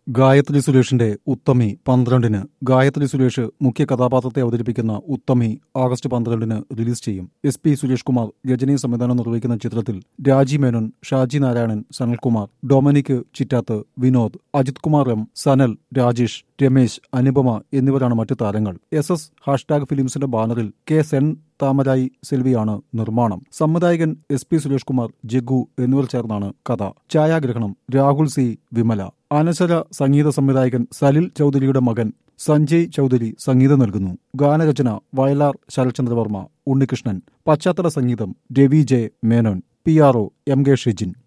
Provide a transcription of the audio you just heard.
ഗായത്രി സുരേഷിന്റെ ഉത്തമി പന്ത്രണ്ടിന് ഗായത്രി സുരേഷ് മുഖ്യ കഥാപാത്രത്തെ അവതരിപ്പിക്കുന്ന ഉത്തമി ആഗസ്റ്റ് പന്ത്രണ്ടിന് റിലീസ് ചെയ്യും എസ് പി സുരേഷ് കുമാർ രജനി സംവിധാനം നിർവഹിക്കുന്ന ചിത്രത്തിൽ രാജി മേനോൻ ഷാജി നാരായണൻ സനൽകുമാർ ഡൊമിനിക് ചിറ്റാത്ത് വിനോദ് അജിത് കുമാർ എം സനൽ രാജേഷ് രമേശ് അനുപമ എന്നിവരാണ് മറ്റു താരങ്ങൾ എസ് എസ് ഹാഷ്ടാഗ് ഫിലിംസിന്റെ ബാനറിൽ കെ സെൻ താമരായി സെൽവിയാണ് നിർമ്മാണം സംവിധായകൻ എസ് പി സുരേഷ് കുമാർ ജഗ്ഗു എന്നിവർ ചേർന്നാണ് കഥ ഛായാഗ്രഹണം രാഹുൽ സി വിമല അനശ്വര സംഗീത സംവിധായകൻ സലിൽ ചൌധരിയുടെ മകൻ സഞ്ജയ് ചൌധരി സംഗീതം നൽകുന്നു ഗാനരചന വയലാർ ശരത്ചന്ദ്രവർമ്മ ഉണ്ണികൃഷ്ണൻ പശ്ചാത്തല സംഗീതം Ravi J Menon P R O M K Shijin